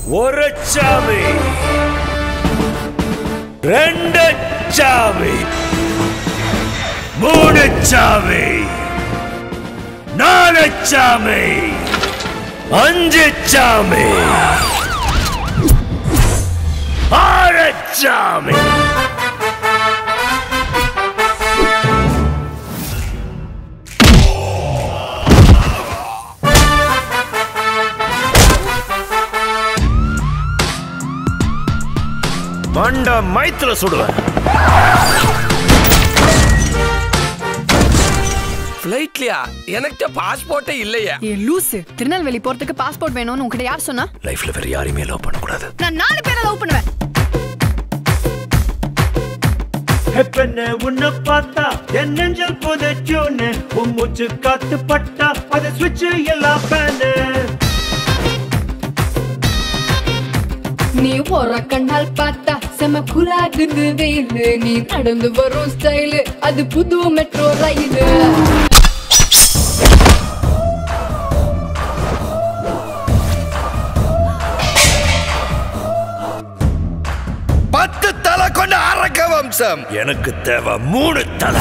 ஒரு சாமி ரெண்டு சாமி மூணு சாமி நாலு சாமி அஞ்சு சாமி ஆறு சாமி மண்ட மைத்துல சுடுவேன் ஃப்ளைட்லயா எனக்கு பாஸ்போர்ட்டே இல்லையா ஏ லூசு திருநெல்வேலி போறதுக்கு பாஸ்போர்ட் வேணும்னு உங்ககிட்ட யார் சொன்னா லைஃப்ல வேற யாரையுமே லவ் பண்ணக்கூடாது நான் நாலு பேரை லவ் பண்ணுவேன் பெண்ணு உன்னை பார்த்தா என் நெஞ்சல் புதைச்சோன்னு உன் மூச்சு காத்து பட்டா அது சுவிட்ச் எல்லாம் பேனு நீ போற கண்ணால் பார்த்தா செம குலாகுது வெயிலு நீ நடந்து வரும் ஸ்டைலு அது புது மெட்ரோ ரயிலு பத்து தலை கொண்ட அரக்க வம்சம் எனக்கு தேவை மூணு தலை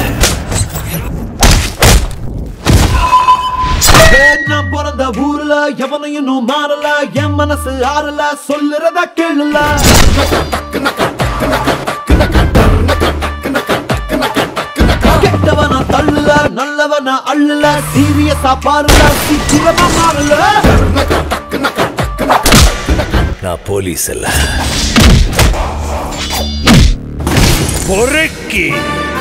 நான் பிறந்த ஊர்ல எவனையும் இன்னும் மாறல என் மனசு ஆறல சொல்லுறத கேளுல கெட்டவன தள்ளுல நல்லவன அள்ளுல சீரியஸா பாருல சீக்கிரமா மாறல நான் போலீஸ் இல்ல பொறுக்கி